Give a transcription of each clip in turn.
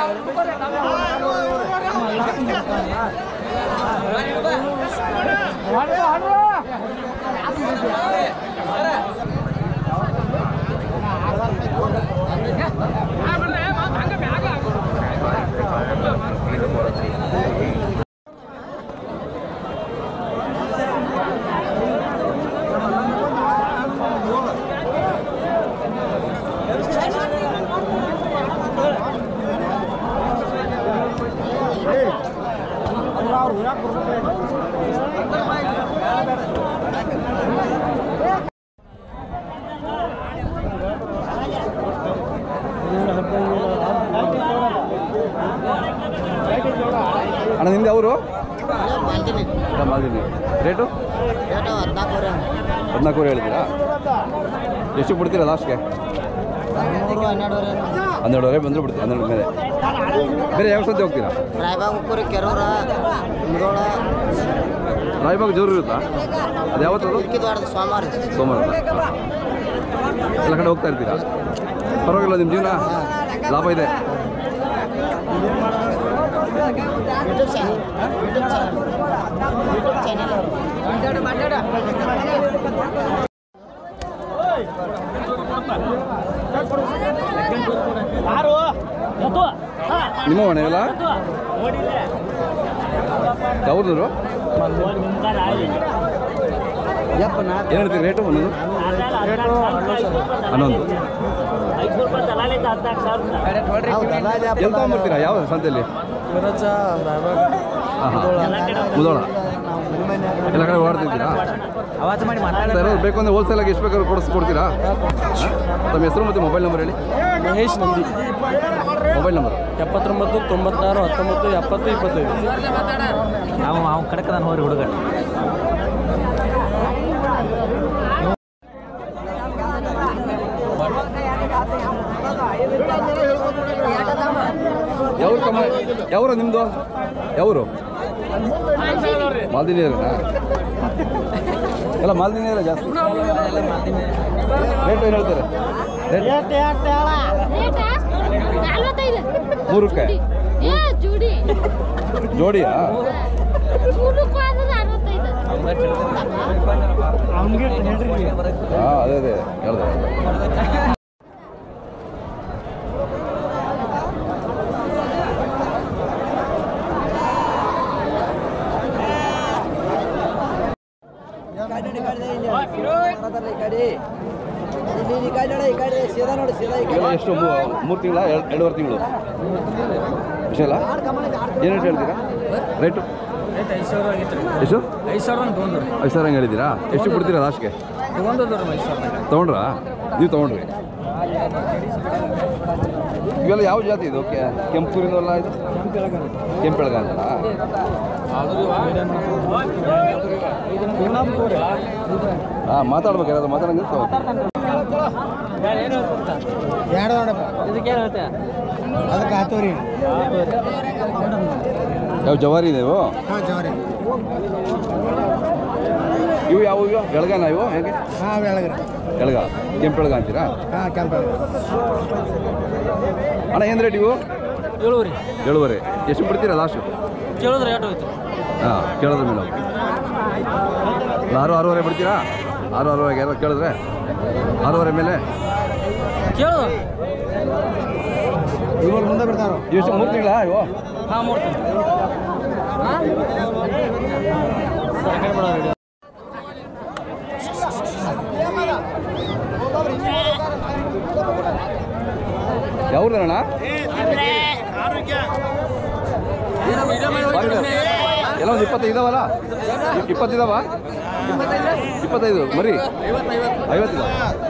ಅಣ್ಣ ನಿಮ್ದು ಅವರು ಮಾಲ್ದಿನಿ ರೇಟು ಹದಿನಾಲ್ಕೂವರೆ ಹದಿನಾಲ್ಕೂವರೆ ಹೇಳಿದ್ದೀರಾ ಎಷ್ಟು ಬಿಡ್ತೀರಾ ಲಾಸ್ಟ್ಗೆ ಮೂರು ಹನ್ನೆರಡುವರೆ ಹನ್ನೆರಡುವರೆ ಬಂದರೂ ಬಿಡ್ತೀರಾ ಹನ್ನೆರಡು ಮೇಲೆ ಬೇರೆ ಯಾವ ಸಂತೆ ಹೋಗ್ತೀರಾ ರಾಯಬಾಗ್ ಉಕ್ಕೂರಿ ಕೆರೂರ ಮುದೋಳ ರಾಯಬಾಗ್ ಜೋರು ಇರುತ್ತಾ ಅದು ಯಾವತ್ತದು ಇಕ್ಕಿದ್ವಾಡದ ಸೋಮವಾರ ಸೋಮವಾರ ಎಲ್ಲ ಕಡೆ ಹೋಗ್ತಾ ಇರ್ತೀರಾ ಪರವಾಗಿಲ್ಲ ನಿಮ್ಮ ಜೀವನ ಲಾಭ ಇದೆ YouTube channel YouTube channel YouTube channel ನಿಮ್ಮ ಮನೆ ಎಲ್ಲ ಯಾವ್ದೂರು ಏನು ಹೇಳ್ತೀರಿ ರೇಟು ಒಂದೊಂದು ಹನ್ನೊಂದು ಎಲ್ಲಿ ತೊಗೊಂಬರ್ತೀರಾ ಯಾವ ಸಂತೆಯಲ್ಲಿ ಹಾಂ ಹಾಂ ಮುದೋಳ ಎಲ್ಲ ಕಡೆ ಓಡಾಡ್ತಿದ್ದೀರಾ ಅವಾಜ್ ಮಾಡಿ ಸರ್ ಬೇಕು ಅಂದರೆ ಹೋಲ್ಸೇಲಾಗಿ ಎಷ್ಟು ಬೇಕಾದ್ರೂ ಕೊಡಿಸ್ ಕೊಡ್ತೀರಾ ತಮ್ಮ ಹೆಸರು ಮತ್ತು ಮೊಬೈಲ್ ನಂಬರ್ ಹೇಳಿ ಮಹೇಶ್ ನಂದಿ ಮೊಬೈಲ್ ನಂಬರ್ ಎಪ್ಪತ್ತೊಂಬತ್ತು ತೊಂಬತ್ತಾರು ಹತ್ತೊಂಬತ್ತು ಎಪ್ಪತ್ತು ಇಪ್ಪತ್ತೈದು ನಾವು ಅವ್ನು ಕಡಕದಾನ ಹೋರಿ ಹುಡುಗ ಯಾವ್ರು ಕಮ್ಮ ಯಾವ್ರು ನಿಮ್ಮದು ಯಾವರು ಮಾಲ್ದಿನಿಯರನಾ ಎಲ್ಲ ಮಾಲ್ದಿನಿಯರ ಜಾಸ್ತಿ ರೇಟ್ ಏನು ಹೇಳ್ತಾರೆ ರೇಟ್ ನಲ್ವತ್ತೈದು ಮೂರಕ್ಕೆ ಏ ಜೋಡಿ ಜೋಡಿಯಾ ಮೂರಕ್ಕೂ ಆದ್ರೆ ಅರವತ್ತೈದು ಹಾಂ ಅದೇ ಅದೇ ಹೇಳ್ದೆ ಇವಾಗ ಎಷ್ಟು ಮೂರು ತಿಂಗಳ ಎರಡೂವರೆ ತಿಂಗಳು ವಿಷಯ ಏನು ರೇಟ್ ಹೇಳ್ತೀರಾ ರೇಟು ಐದು ಸಾವಿರ ಆಗಿತ್ತು ಎಷ್ಟು ಐದು ಸಾವಿರ ತೊಗೊಂಡ್ರು ಐದು ಸಾವಿರ ಹಂಗೆ ಹೇಳಿದ್ದೀರಾ ಎಷ್ಟು ಬಿಡ್ತೀರಾ ಲಾಸ್ಟ್ಗೆ ತೊಗೊಂಡದ್ರು ಐದು ಸಾವಿರ ತೊಗೊಂಡ್ರಾ ನೀವು ತೊಗೊಂಡ್ರಿ ಇವೆಲ್ಲ ಯಾವ ಜಾತಿ ಇದು ಕೆ- ಕೆಂಪೂರಿನಲ್ಲ ಇದು ಕೆಂಪೆಳಗ ಅಂತನಾ ಹಾಂ ಮಾತಾಡ್ಬೇಕು ಯಾರಾದ್ರೂ ಮಾತಾಡಂಗೆ ಇದಕ್ಕೆ ಹೇಳ್ತೆ ಅದಕ್ಕೆ ಹಾತವ್ರಿ ಯಾವ ಜವಾರಿ ಇದೆ ಇವು ಹಾಂ ಜವರಿ ಇವು ಯಾವ ಇವು ಎಳಗನ ಇವು ಹೇಗೆ ಹಾಂ ಬೆಳಗ್ರಿ ಎಳಗ ಕೆಂಪೆಳಗ ಅಂತೀರಾ ಹಾಂ ಕೆಂಪ ಅಣ್ಣ ಏನು ರೇಟ್ ಇವು ಏಳುವರಿ ಏಳುವರೆ ಎಷ್ಟು ಬಿಡ್ತೀರಾ ಲಾಸ್ಟು ಕೇಳಿದ್ರೆ ರೇಟ್ ಹೋಯ್ತು ಹಾಂ ಕೇಳೋದ್ರ ಮೇಲೆ ಹೋಗಿ. ಅಲ್ಲ, ಆರು ಆರೂವರೆ ಬಿಡ್ತೀರಾ ಆರು ಆರೂವರೆಗೆ ಎಲ್ಲ ಕೇಳಿದ್ರೆ ಆರೂವರೆ ಮೇಲೆ ಕೇಳು ಇವಾಗ ಮುಂದೆ ಬಿಡ್ತಾರ ಎಷ್ಟು ಮೂರು ತಿಂಗಳ ಇವು ಹಾಂ ಮೂರು ತಿಂಗಳು ಯಾವ್ದಣ್ಣ ಎಲ್ಲ ಒಂದು ಇಪ್ಪತ್ತೈದು ಇದಾವಲ್ಲ ಇಪ್- ಇಪ್ಪತ್ತಿದಾವ ಇಪ್ಪತ್ತೈದು ಮರಿ ಐವತ್ತಿದಾವ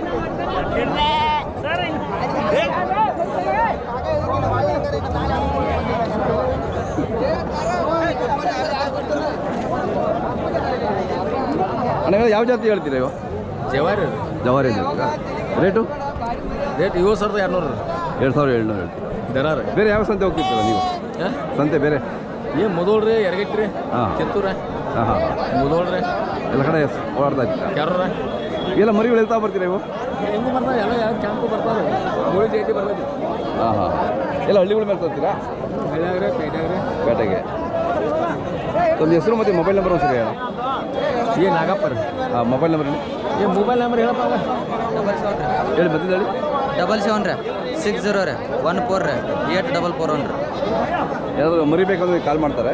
ಅಣ್ಣ ಇವೆಲ್ಲ ಯಾವ ಜಾತಿ ಹೇಳ್ತೀರಾ ಇವು ಜವಾರಿ ಜವಾರಿ ಹೇಳ್ತೀರಾ ರೇಟು ರೇಟ್ ಏಳು ಸಾವಿರದ ಎರಡುನೂರು ಎರಡು ಸಾವಿರದ ಏಳ್ನೂರು ಹೇಳ್ತೀರಾ ದರಾರ ಬೇರೆ ಯಾವ ಸಂತೆ ಹೋಗ್ತಿರ್ತೀರ ನೀವು ಸಂತೆ ಬೇರೆ ಏನು ಮುದೋಳ್ರಿ ಎರಗಟ್ರಿ ಹಾಂ ಕಿತ್ತೂರ ಹಾಂ ಹಾಂ ಮುದೋಳ್ರಿ ಎಲ್ಲ ಕಡೆ ಓಡಾಡ್ತಾ ಇರ್ತೀರಾ ಕೆರ್ರ ಇವೆಲ್ಲ ಮರಿಗಳು ಹೇಳ್ತಾ ಬರ್ತೀರಾ ಇವು ಹೆಂಗೂ ಬರ್ತಾರೆ ಎಲ್ಲ ಯಾವ ಕ್ಯಾಂಪು ಬರ್ತಾರೆ ಗೋಳಿ ಜೈತಿ ಬರ್ತೈತಿ ಹಾಂ ಹಾಂ ಎಲ್ಲ ಹಳ್ಳಿಗಳ ಮೇಲೆ ತರ್ತೀರಾ ಪೇಟೆಗೆ ಒಂದು ಹೆಸರು ಮತ್ತು ಮೊಬೈಲ್ ನಂಬರ್ ಒಂದು ಸರಿ ಹೇಳ ಏ ನಾಗಪ್ಪ ರೀ ಹಾಂ ಮೊಬೈಲ್ ನಂಬರ್ ಹೇಳಿ ಏ ಮೊಬೈಲ್ ನಂಬರ್ ಹೇಳಪ್ಪ ಅವ. ಹೇಳಿ ಮತ್ತೆ ಹೇಳಿ double seven three six zero three one four three eight double four one three ಏನಾದರೂ ಮರಿಬೇಕಂದ್ರೆ ಕಾಲ್ ಮಾಡ್ತಾರೆ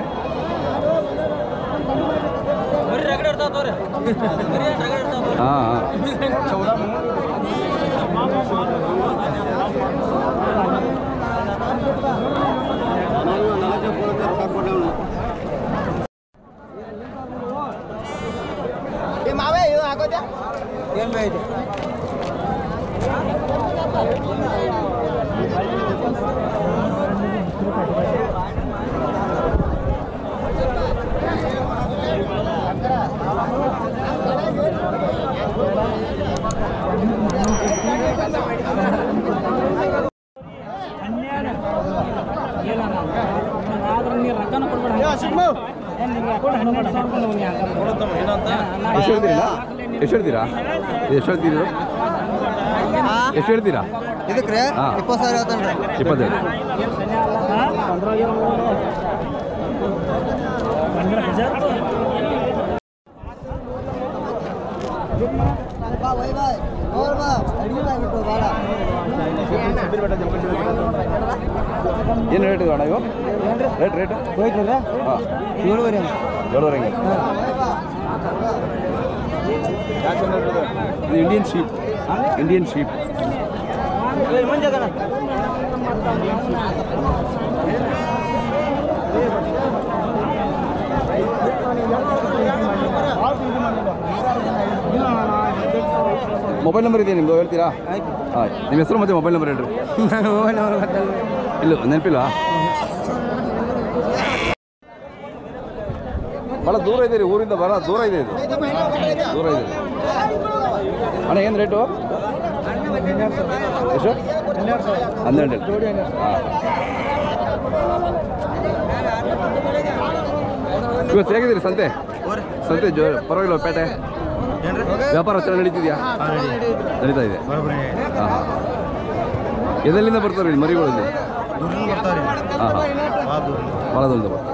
ಹಾಂ ಹಾಂ ಎಷ್ಟು ಹೇಳ್ತೀರಾ ಎಷ್ಟು ಹೇಳ್ತೀರಾ ಎಷ್ಟು ಹೇಳ್ತೀರಿ ಇದು? ಎಷ್ಟು ಹೇಳ್ತೀರಾ ಇದಕ್ಕೆ ರೀ ಹಾ. ಇಪ್ಪತ್ತು ಸಾವಿರ ಹೇಳ್ತಾನೆ ರೀ ಇಪ್ಪತ್ತೈದು ಏನು ರೇಟ್ ಇದೆ ಅಣ್ಣ ಇವು ರೇಟ್ ರೇಟ್ ಹೋಯ್ತು ಹಾಂ ಏಳುವರೆ ಏಳುವರೆ ಹಂಗೆ ಇದು ಇಂಡಿಯನ್ ಶೀಪ್ ಇಂಡಿಯನ್ ಶೀಪ್ ಮೊಬೈಲ್ ನಂಬರ್ ಇದೆಯಾ ನಿಮ್ಮದು ಹೇಳ್ತೀರಾ ಹಾಂ ನಿಮ್ಮ ಹೆಸರು ಮತ್ತು ಮೊಬೈಲ್ ನಂಬರ್ ಹೇಳ್ರಿ ಇಲ್ಲ ನೆನಪಿಲ್ಲ ಭಾಳ ದೂರ ಇದೆ ರೀ ಊರಿಂದ ಭಾಳ ದೂರ ಇದೆ ಇದು ದೂರ ಇದೆ ಅಣ್ಣ ಏನು ರೇಟು ಎಷ್ಟು ಹನ್ನೆರಡು ಹಾಂ ಇವತ್ತು ಹೇಗಿದ್ದೀರಿ ಸಂತೆ ಸಂತೆ ಜೋ ಪರವಾಗಿಲ್ಲ ಪೇಟೆ ವ್ಯಾಪಾರ ಚೆನ್ನಾಗಿ ನಡೀತಿದೆಯಾ ನಡೀತಾ ಇದೆ ಹಾಂ ಹಾಂ ಎದೆಲ್ಲಿಂದ ಬರ್ತಾರೆ ಇಲ್ಲಿ ಮರಿಗಳಲ್ಲಿ ಹಾಂ ಹಾಂ ಭಾಳ ದೂರದಿಂದ ಬರ್ತಾರೆ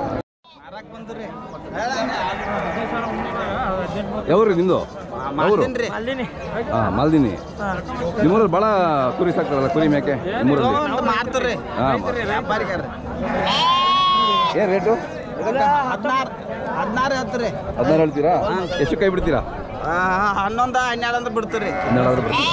ಯಾವ್ರಿ ನಿಂದು ಅವರು ಹಾಂ ಮಾಲ್ದಿನಿ ನಿಮ್ಮೂರಲ್ಲಿ ಭಾಳ ಕುರಿ ಸಾಕ್ತಾರಲ್ಲ ಕುರಿ ಮೇಕೆ ನಿಮ್ಮೂರಲ್ಲಿ ಮಾರ್ತಾರೆ ಹಾಂ ವ್ಯಾಪಾರಿಗಾರ ಏನು ರೇಟು ಹದಿನಾರು ಹದಿನಾರು ಹತ್ತು ರೀ ಹದಿನಾರು ಹೇಳ್ತೀರಾ ಎಷ್ಟು ಕೈ ಬಿಡ್ತೀರಾ ಹನ್ನೊಂದು ಹನ್ನೆರಡು ಅಂತ ಬಿಡ್ತೀರಿ ಹನ್ನೆರಡು ಬಿಡ್ತೀರಾ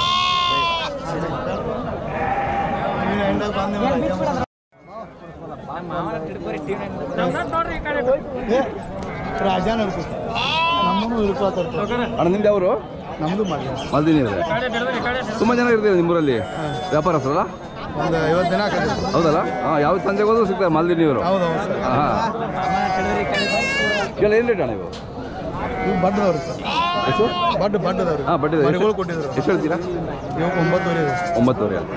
ರಾಜ ನೋಡ್ಕೊ ನಮ್ಮನ್ನು ಹಿಡ್ಕೊತಾರೆ ಅಣ್ಣ ನಿಮ್ದು ಅವರು ನಮ್ಮದು ಮಾಡಿ ಮಾಲ್ದಿನಿ ಇದೆ ತುಂಬ ಜನ ಇರ್ತೀವಿ ನಿಮ್ಮೂರಲ್ಲಿ ವ್ಯಾಪಾರಸ್ಥರಲ್ಲ ಒಂದು ಐವತ್ತು ದಿನ ಆಗತ್ತೆ ಹೌದಲ್ಲ ಹಾಂ ಯಾವ ಸಂಜೆಗೆ ಹೋದ್ರು ಸಿಗ್ತಾರೆ ಮಾಲ್ದಿನಿಯವರು ಹೌದು ಹೌದು ಸರ್ ಹಾಂ ಎಲ್ಲ ಏನು ರೇಟ್ ಅಣ್ಣ ಇವು ಇವು ಬಡ್ಡದವ್ರು ಸರ್ ಎಷ್ಟು ಬಡ್ ಬಡ್ಡದವ್ರು ಹಾಂ ಬಡ್ಡಿ ಮರಿಗಳು ಕೊಟ್ಟಿದ್ರು ಎಷ್ಟು ಹೇಳ್ತೀರಾ ಇವಾಗ ಒಂಬತ್ತುವರೆ ಇದೆ ಒಂಬತ್ತುವರೆ ಅಲ್ಲ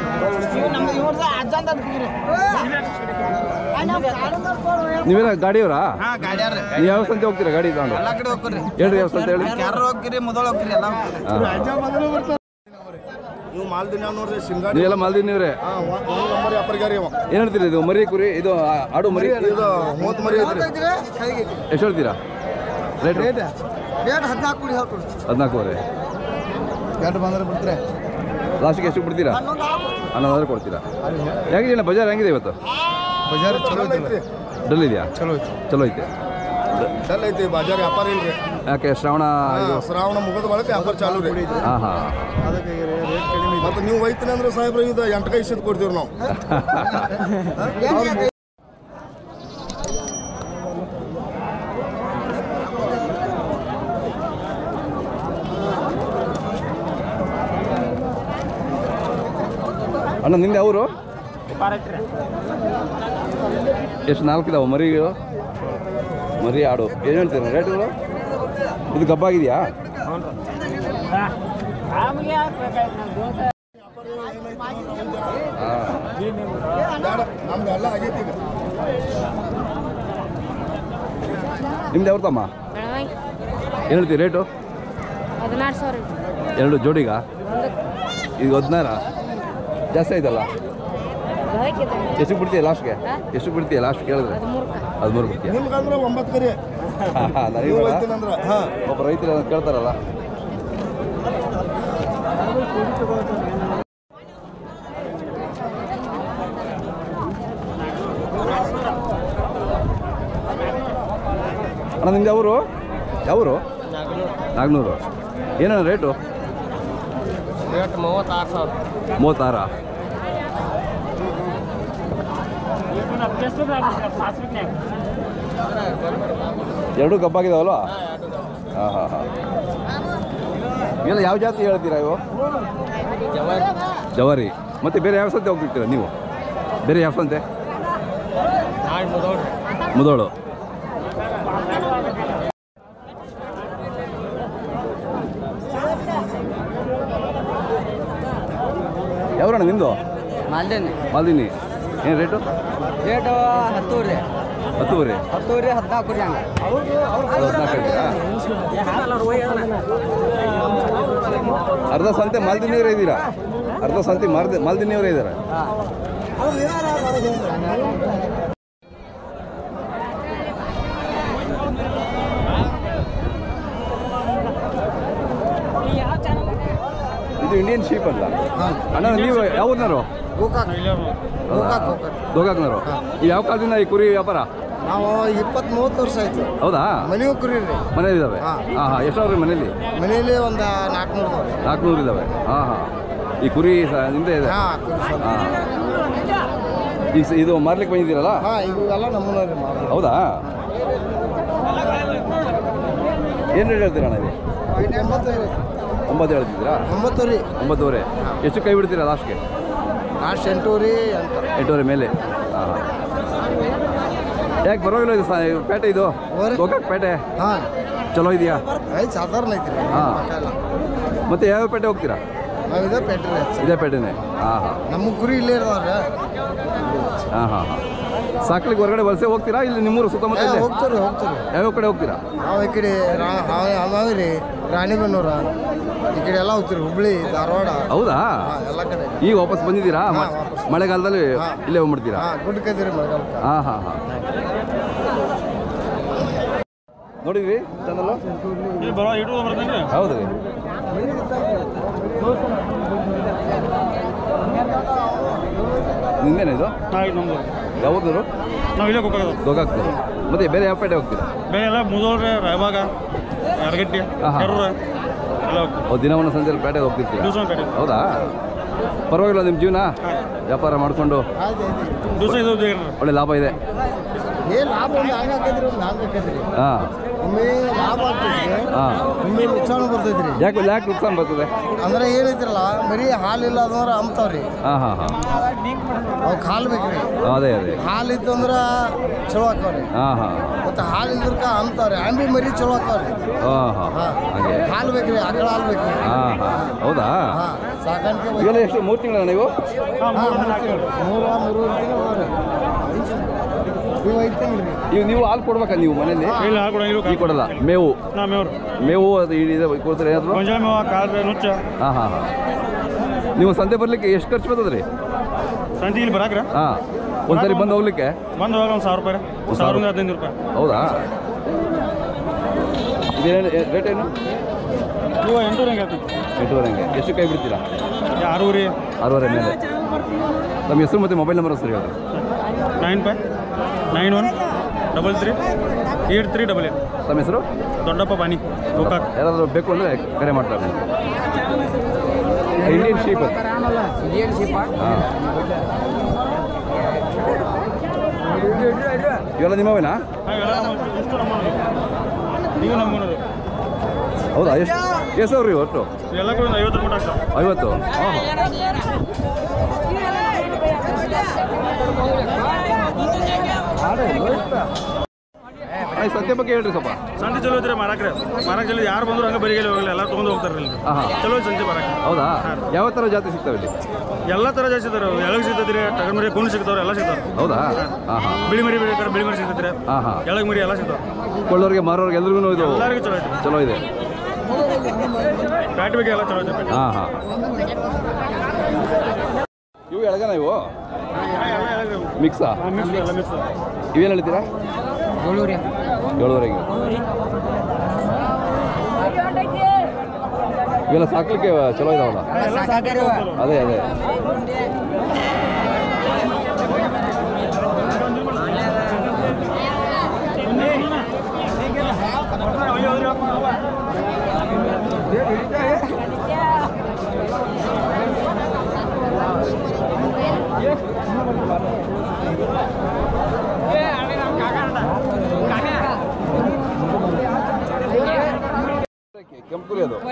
ನೀವೇನ ಗಾಡಿಯವರಾ ಹಾಂ ಗಾಡಿಯಾರ ನೀವು ಯಾವ ಸಂತೆ ಹೋಗ್ತೀರಾ ಗಾಡಿ ತಗೊಂಡು ಎಲ್ಲ ಕಡೆ ಹೋಗ್ರಿ ಹೇಳ್ರಿ ಯಾವ ಸಂತೆ ಹೇಳಿ ಯಾರು ಹೋಗ್ತೀರಿ ಮೊದಲು ಹೋಗ್ತೀರಿ ಎಲ್ಲ ಹೋಗ್ತೀರಿ ಹಾಂ ನೀವು ಮಾಲ್ದಿನ ನೋಡ್ರಿ ಸಿಂಗಾಡಿ ನೀವೆಲ್ಲ ಮಾಲ್ದಿನಿಯವರೇ ಹಾಂ ಒಂದು ನಂಬರ್ ವ್ಯಾಪಾರಿಗಾರಿ ಅವ ಏನು ಹೇಳ್ತೀರಿ ಇದು ಮರಿ ಕುರಿ ಇದು ಆ- ಆಡು ಮರಿ ಇದು ಮೂವತ್ತು ಮರಿ ಐತ್ರಿ ಎಷ್ಟು ಹೇಳ್ತೀರಾ ರೇಟ್ ರೇಟ್ ಹದಿನಾಲ್ಕು ಕುಡಿ ಹೇಳ್ಕೊಡಿ ಹದಿನಾಲ್ಕೂವರೆ ಗಂಟು ಬಂದ್ರೆ ಬಿಡ್ತಾರೆ ಲಾಸ್ಟಿಗೆ ಎಷ್ಟು ಬಿಡ್ತೀರಾ ಹನ್ನೊಂದಾದ್ರೆ ಕೊಡ್ತೀರಾ ಹೆಂಗಿದೆ ಬಜಾರ್ ಹೆಂಗಿದೆ ಇವತ್ತು ಬಜಾರ್ ಚಲೋ ಐತಿ ಡಲ್ ಇದೆಯಾ ಚಲೋ ಐತಿ ಚಲೋ ಐತೆ ಡಲ್ ಐತಿ ಬಾಜಾರ್ ವ್ಯಾಪಾರ ಇಲ್ರಿ ಯಾಕೆ ಶ್ರಾವಣ ಇದು ಹಾ, ಶ್ರಾವಣ ಮುಗಿದ ಬಳಕ ವ್ಯಾಪಾರ ಚಾಲು ರೀ ಹಾಂ ಹಾಂ ಅದಕ್ಕೆ ರೇಟ್ ಕಡಿಮೆ ಇದೆ ಮತ್ತೆ ನೀವು ಒಯ್ತೀನಿ ಅಂದ್ರೆ ಸಾಹೇಬ್ರ ಇದು ಎಂಟು ಕೈ ಸಿದ್ ಕೊಡ್ತೀವಿ ನಾವು ಅಣ್ಣ ನಿಂದೆ ಅವರು ಎಷ್ಟು ನಾಲ್ಕಿದಾವ ಮರಿಗಳು ಮರಿ ಆಡು ಏನು ಹೇಳ್ತೀರ ರೇಟುಗಳು ಇದು ಗಬ್ಬಾಗಿದೆಯಾ ಹಾಂ ಬೇಡ ನಮ್ದು ಎಲ್ಲ ಆಗೈತಿ ಈಗ ನಿಮ್ದು ಯಾವ್ದು ತಮ್ಮ ಬೆಳಗಾವಿ ಏನು ಹೇಳ್ತೀವಿ ರೇಟು ಹದಿನಾರು ಸಾವಿರ ಎರಡು ಜೋಡಿಗ ಈಗ ಹದಿನಾರ ಜಾಸ್ತಿ ಆಯ್ತಲ್ಲ ಹಾಕಿದೆ ಎಷ್ಟು ಬಿಡ್ತೀಯ ಲಾಸ್ಟ್ಗೆ ಹಾ? ಎಷ್ಟು ಬಿಡ್ತೀಯ ಲಾಸ್ಟ್ ಕೇಳಿದ್ರೆ ಅದು ಮೂರ್ಕ ಹದಿಮೂರು ಬಿಡ್ತೀಯ ನಿಮ್ಗಂದ್ರೆ ಒಂಬತ್ತು ಕರಿ ನನಗೆ ನೀವು ಬೇಡ. ಹೋಯ್ತೀನಂದ್ರ ಹಾಂ ಒಬ್ಬ ರೈತರು ಅದನ್ನ ಕೇಳ್ತಾರಲ್ಲ ಅಣ್ಣ ನಿಮ್ದು ಯಾವರು ಯಾವರು ನಾಗ್ನೂರು ಏನಣ್ಣ ರೇಟು ರೇಟ್ ಮೂವತ್ತಾರು ಸಾವಿರ ಮೂವತ್ತಾರ ಎರಡು ಕಬ್ಬಾಗಿದಾವಲ್ಲ ಹಾಂ ಹಾಂ ಹಾಂ ಇವೆಲ್ಲ ಯಾವ ಜಾತಿ ಹೇಳ್ತೀರಾ ಇವು ಜವಾರಿ ಮತ್ತೆ ಬೇರೆ ಯಾವ ಸಂತೆ ಹೋಗ್ತಿರ್ತೀರಾ ನೀವು ಬೇರೆ ಯಾವ ಸಂತೆ ನಾಳೆ ಮುದೋಡ್ರಿ ಮುದೋಳು ಯಾವ್ರಣ್ಣ ನಿಮ್ಮದು ಮಾಲ್ದೇನೆ ಮಾಲ್ದಿನಿ ಏನು ರೇಟು ರೇಟು ಹತ್ತು ರೀ ಹತ್ತುವರೆ ಹತ್ತು ರೀ ಹದಿನಾಲ್ಕು ರೀ ಹಂಗೆ ಅದು ಹದಿನಾಲ್ಕು ಹೇಳ್ತೀರಾ ಅರ್ಧ ಸಂತೆ ಮಾಲ್ದಿನಿಯವರೇ ಇದ್ದೀರಾ ಅರ್ಧ ಸಂತೆ ಮಾರ್ದ ಮಾಲ್ದಿನಿಯವರೇ ಇದ್ದಾರೆ ಇದು ಇಂಡಿಯನ್ ಶೀಪ್ ಅಲ್ಲ ಅಣ್ಣ ನೀವು ಯಾವ ಊರ್ನವರು ಗೋಕಾಕ್ ಗೋಕಾಕ್ ಗೋಕಾಕ್ ಗೋಕಾಕ್ನವರು ಈ ಯಾವ ಕಾಲದಿಂದ ಈ ಕುರಿ ವ್ಯಾಪಾರ ನಾವು ಇಪ್ಪತ್ತ್ ಮೂವತ್ತು ವರ್ಷ ಆಯ್ತು ಹೌದಾ ಮನೆಯೂ ಕುರಿ ರೀ ಮನೇಲಿ ಇದ್ದಾವೆ ಹಾ. ಹಾಂ ಹಾಂ ಎಷ್ಟವ್ರಿ ಮನೇಲಿ ಮನೆಯಲ್ಲಿ ಒಂದು ನಾಲ್ಕುನೂರು ನಾಲ್ಕುನೂರು ಇದ್ದಾವೆ ಹಾಂ ಹಾಂ ಈ ಕುರಿ ಸ- ನಿಮ್ದೇ ಇದೆ ಹಾಂ ಕುರಿ ಸ್ವಲ್ಪ ಹಾಂ ಈಗ ಸ- ಇದು ಮಾರ್ಲಿಕ್ಕೆ ಬಂದಿದ್ದೀರಲ್ಲ ಹಾಂ ಇವೆಲ್ಲ ನಮ್ಮನ್ನ ರೀ ಮಾರೋದು ಹೌದಾ ಏನು ರೇಟ್ ಹೇಳ್ತೀರಾ ಅಣ್ಣ ಇದು ಒಂಬತ್ತು ಒಂಬತ್ತು ಹೇಳ್ತಿದ್ದೀರಾ ಒಂಬತ್ತು ರೀ ಒಂಬತ್ತುವರೆ ಎಷ್ಟು ಕೈ ಬಿಡ್ತೀರಾ ಲಾಸ್ಟ್ಗೆ ಲಾಸ್ಟ್ ಎಂಟು ರೀ ಎಂಟು ಎಂಟೂವರೆ ಮೇಲೆ ಹಾಂ ಯಾಕೆ ಪರವಾಗಿಲ್ಲ ಇದು ಸ- ಇದು ಪೇಟೆ ಇದು ಓರೆ. ಗೋಕಾಕ್ ಪೇಟೆ ಹಾಂ ಚಲೋ ಇದೆಯಾ ಐದು ಸಾಧಾರಣ ಐತಿ ರೀ ಹಾ. ಪಕ್ಕ ಎಲ್ಲ ಮತ್ತೆ ಯಾವ್ಯಾವ ಪೇಟೆ ಹೋಗ್ತೀರಾ ನಾವು ಇದೇ ಪೆಟ್ರಿ ಇದೇ ಪೇಟೆನೇ ಹಾಂ ಹಾಂ ನಮ್ಮ ಕುರಿ ಇಲ್ಲೇ ಇರೋದ್ರ ಹಾಂ ಹಾಂ ಹಾಂ ಸಾಕ್ಲಿಕ್ಕೆ ಹೊರಗಡೆ ವಲಸೆ ಹೋಗ್ತೀರಾ ಇಲ್ಲಿ ನಿಮ್ಮೂರು ಸುತ್ತಮುತ್ತ ಇಲ್ಲೇ? ಹೋಗ್ತೀರಿ ಹೋಗ್ತೀರಿ ಯಾವ್ಯಾವ ಕಡೆ ಹೋಗ್ತೀರಾ ನಾವು ಈ ಕಡೆ ರಾ- ಹಾವ್- ಹಾವೇರಿ ರೀ ರಾಣಿಬೆನ್ನೂರ ಈ ಕಡೆ ಎಲ್ಲ ಹೋಗ್ತೀರಿ ಹುಬ್ಳಿ ಧಾರವಾಡ ಹೌದಾ ಹಾಂ ಎಲ್ಲ ಕಡೆ ಈಗ ವಾಪಸ್ ಬಂದಿದ್ದೀರಾ ಮ- ಹಾ, ವಾಪಸ್. ಮಳೆಗಾಲದಲ್ಲಿ ಹಾ. ಇಲ್ಲೇ ಹೋಗ್ಬಿಡ್ತೀರಾ ಹಾಂ ಗುಡ್ ಕದಿರಿ ಮಳೆಗಾಲಕ್ಕೆ ಹಾಂ ಹಾಂ ಹಾಂ ನೋಡಿದ್ರಿ ಚಾನಲ್ ಹೌದು ರೀ ನಿಂದೇನ ಇದು ಯಾವ್ದೂರು ನಾವು ಇಲ್ಲೇ ಹೋಗೋದು ಗೋಗಾಕ್ತರು ಮತ್ತೆ ಬೇರೆ ಯಾವ ಪೇಟೆ ಹೋಗ್ತೀರಾ ಬೇರೆ ಎಲ್ಲ ಮುದೋಳ್ರೆ ರಾಯಬಾಗ ಯಾರಗಟ್ಟಿ ಆಹಾ. ಕೆರೂರ ಎಲ್ಲ ಹೋಗ್ತೀವಿ ಓ ದಿನವನ್ನ ಸಂಜೆಯಲ್ಲಿ ಪೇಟೆಗೆ ಹೋಗ್ತಿರ್ತೀರಾ ದಿವಸ ಪೇಟೆ ಹೌದಾ ಪರವಾಗಿಲ್ಲ ನಿಮ್ಮ ಜೀವನ ವ್ಯಾಪಾರ ಮಾಡಿಕೊಂಡು ದಿವಸ ಇದು ಜೀವನ. ಒಳ್ಳೆ ಲಾಭ ಇದೆ ಏ ಲಾಭ ಒಂದು ಹಂಗೆ ಹಾಕಿದ್ರಿ ಒಂದು ಹಂಗೆ ಹಾಕಿದ್ರಿ ಹಾಂ ಒಮ್ಮೆ ಲಾಭ ಆಗ್ತೈತ್ರಿ ಹಾಂ ಒಮ್ಮೆ ನುಕ್ಸಾನ ಬರ್ತೈತ್ರಿ ಯಾಕೆ ಯಾಕೆ ನುಕ್ಸಾನ್ ಬರ್ತದೆ ಅಂದ್ರೆ ಏನೈತ್ರಲ್ಲ ಬರೀ ಹಾಲಿಲ್ಲ ಅಂದ್ರೆ ಅಂಬ್ತಾವ್ರಿ ಹಾಂ ಹಾಂ ಹಾಂ ಅವ್ಕೆ ಹಾಲು ಬೇಕ್ರಿ ಅದೇ ಅದೇ ಹಾಲು ಇತ್ತು ಅಂದ್ರೆ ಚಲೋ ಹಾಕವ್ರಿ ಹಾಂ ಹಾಂ ಮತ್ತೆ ಹಾಲು ಇಲ್ದ್ರಕ ಅಂಬ್ತಾವ್ರಿ ಅಂಬಿ ಮರಿ ಚಲೋ ಹಾಕವ್ರಿ ಹಾಂ ಹಾಂ ಹಾಂ ಹಾಗೆ ಹಾಲು ಬೇಕ್ರಿ ಆಕಳ ಹಾಲು ಬೇಕ್ರಿ ಹಾಂ ಹಾಂ ಹೌದಾ ಹಾಂ ಸಾಕಾಣಿಕೆ ಬೇಕು. ಇವೆಲ್ಲ ಎಷ್ಟು ಮೂರು ತಿಂಗಳ ನೀವು ಹಾಂ, ಮೂರು ಮೂರುವರೆ ತಿಂಗಳು ಹೋಗ್ರಿ. ಇವು ಐದು ತಿಂಗ್ಳು ರೀ ಈಗ ನೀವು ಹಾಲು ಕೊಡ್ಬೇಕಾ ನೀವು ಮನೇಲಿ ಇಲ್ಲ ಹಾಕೊಡ ಈ ಕೊಡಲ್ಲ ಮೇವು ನಾ ಮೇವ್ರು ಮೇವು ಅದು ಇದೆ ಕೊಡ್ತಾರೆ ಏನಾದ್ರು ಗೊಂಜಾಳ ಮೇವ ಕಾಳ್ರೆ ನುಚ್ಚ ಹಾಂ ಹಾಂ ಹಾಂ ನೀವು ಸಂತೆ ಬರ್ಲಿಕ್ಕೆ ಎಷ್ಟು ಖರ್ಚು ಬರ್ತದೆ ರೀ ಸಂತಿ ಇಲ್ಲಿ ಬರಾಕ್ರ ಹಾಂ ಒಂದ್ಸರಿ ಬಂದು ಹೋಗ್ಲಿಕ್ಕೆ ಬಂದು ಹೋಗ ಒಂದು ಸಾವಿರ ರೂಪಾಯಿ ಒಂದ್ ಸಾವಿರದ ಹದಿನೈದು ರೂಪಾಯಿ ಹೌದಾ ಇದೇನು ರೇಟ್ ಏನು ಇವ ಎಂಟೂರು ಹೆಂಗೆ ಆಗ್ತೈತಿ ಎಂಟೂವರೆ ಹಂಗೆ ಎಷ್ಟು ಕೈ ಬಿಡ್ತೀರಾ ಆರೂರಿ ಆರೂವರೆ ಮೇಲೆ ನಮ್ಮ ಹೆಸರು ಮತ್ತು ಮೊಬೈಲ್ ನಂಬರ್ ಸರಿ ಹೇಳ್ರಿ nine five nine one double three eight three double eight ತಮ್ಮ ಹೆಸರು ದೊಡ್ಡಪ್ಪ ಬಾನಿ ಗೋಕಾಕ್ ಯಾರಾದರೂ ಬೇಕು ಅಂದರೆ ಕರೆ ಮಾಡ್ತಾರೆ ಇಂಡಿಯನ್ ಶೀಪ್ ಇಂಡಿಯನ್ ಶಿಪ್ ಹಾಂ ಇವೆಲ್ಲ ನಿಮ್ಮವೇನಾ ನೀವು ನಮ್ಮೂನರು ಹೌದಾ ಎಷ್ಟು ಎಷ್ಟು ಅವ್ರಿ ಒಟ್ಟು ಎಲ್ಲ ಕೂಡ ಒಂದು ಐವತ್ತು ರೂಪಾಯಿ ಆಗ್ತಾವೆ ಐವತ್ತು ಹಾಂ ಹಾಂ ಆಯ್ತು ಸತ್ಯ ಬಗ್ಗೆ ಹೇಳ್ರಿ ಸ್ವಲ್ಪ ಸಂತೆ ಚಲೋ ಐತ್ರಿ ಮಾರಾಕ್ರೆ ಮಾರಾಕ್ ಚಲೋ ಯಾರು ಬಂದ್ರು ಹಂಗೆ ಬರಿಗೆಲ್ಲ ಹೋಗಲ್ಲ ಎಲ್ಲ ತೊಗೊಂಡು ಹೋಗ್ತಾರೆ ಇಲ್ಲಿ ಹಾಂ ಹಾಂ ಚಲೋ ಐತೆ ಸಂತೆ ಮಾರಾಕ ಹೌದಾ ಯಾವ ಥರ ಜಾತಿ ಸಿಗ್ತಾವೆ ಇಲ್ಲಿ ಎಲ್ಲ ಥರ ಜಾಸ್ತಿ ಇದಾರೆ ಎಳಗ್ ಸಿಗ್ತೈತ್ರಿ ಟಗರ್ ಮರಿ ಕುಣ್ ಸಿಗ್ತಾವ್ರಿ ಎಲ್ಲ ಸಿಗ್ತಾವ್ರಿ ಹೌದಾ ಹಾಂ ಹಾಂ ಬಿಳಿ ಮರಿ ಬೇಕಾದ್ರೆ ಬಿಳಿ ಮರಿ ಸಿಗ್ತೈತ್ರಿ ಹಾಂ ಹಾಂ ಎಳಗ್ ಮರಿ ಎಲ್ಲ ಸಿಗ್ತಾವ ಕೊಳ್ಳೋರಿಗೆ ಮಾರೋರಿಗೆ ಎಲ್ರಿಗೂ ಇದು ಎಲ್ಲರಿಗೂ ಚಲೋ ಐತ್ರಿ ಚಲೋ ಇದೆ ಪ್ಯಾಟ್ ಬಗ್ಗೆ ಎಲ್ಲ ಚಲೋ ಐತ್ರಿ ಹಾಂ ಹಾಂ ಇವು ಎಳಗನ ಇವು ಮಿಕ್ಸಾ ಮಿಕ್ಸ್ ಎಲ್ಲ ಮಿಕ್ಸ್ ಇವೇನು ಹೇಳ್ತೀರಾ ಏಳುವರೆಗೆ ಇವೆಲ್ಲ ಸಾಕ್ಲಿಕ್ಕೆ ಚಲೋ ಇದಾವಲ್ಲ ಅದೇ ಅದೇ ಕೆಂಪು ಕುರಿ ಅದು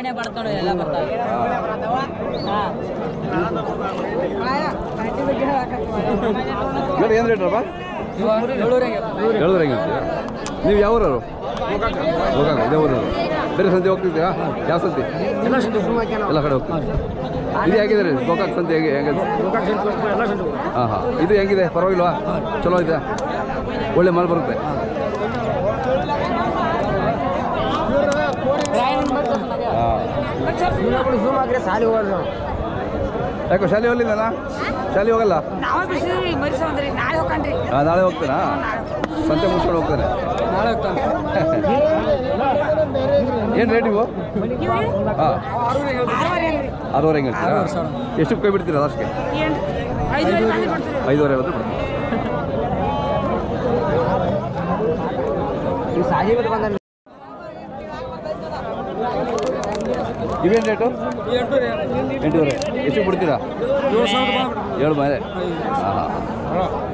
ನೋಡಿ ಏನು ರೇಟ್ರಪ್ಪ ಏಳುವರೆಗೆ ಹೇಳ್ತೀರಾ ನೀವು ಯಾವ ಊರವರು ಹೋಗಾಗ ಇದೇ ಊರವರು ಬೇರೆ ಸಂತೆ ಹೋಗ್ತಿದ್ದೀರಾ ಯಾವ ಸಂತೆ ಎಲ್ಲ ಕಡೆ ಹೋಗ್ತೀವಿ ಇದು ಹೇಗಿದೆ ರೀ ಗೋಕಾಕ್ ಸಂತೆ ಹೇಗೆ ಹೇಗೆ ಹಾಂ ಹಾಂ ಇದು ಹೆಂಗಿದೆ ಪರವಾಗಿಲ್ವಾ ಚಲೋ ಇದೆ ಒಳ್ಳೆ ಮಾಲ್ ಬರುತ್ತೆ ಹಾಂ ಯಾಕೋ ಶಾಲೆ ಹೋಗಲಿಲ್ಲಲ್ಲ ಶಾಲೆ ಹೋಗಲ್ಲ ನಾವು ಬಿಸಿಲು ಮರಿ ಸಮುದ್ರಿ ನಾಳೆ ಹೋಗ್ಕಂಡ್ರಿ ಹಾಂ ನಾಳೆ ಹೋಗ್ತಾನಾ ಸಂತೆ ಮುಗಿಸ್ಕೊಂಡು ಹೋಗ್ತಾನೆ ನಾಳೆ ಹೋಗ್ತಾನೆ ಏನು ರೇಟ್ ಇವು ಹಾಂ ಆರೂವರೆ ಅಂದ್ರಿ ಆರೂವರೆ ಹೆಂಗೆ ಹೇಳ್ತೀರಾ ಎಷ್ಟು ಕೈ ಬಿಡ್ತೀರಾ ಲಾಸ್ಟ್ಗೆ ಏನು ಐದುವರೆ ಬಂದು ಕೊಡ್ತೀರಿ ಐದೂವರೆ ಐವತ್ತು ಬಿಡ್ತೀರಾ ಇವೇನು ರೇಟು ಎಂಟೂವರೆ ಎಷ್ಟು ಬಿಡ್ತೀರಾ ಏಳು ಮೇಲೆ ಹಾಂ ಹಾಂ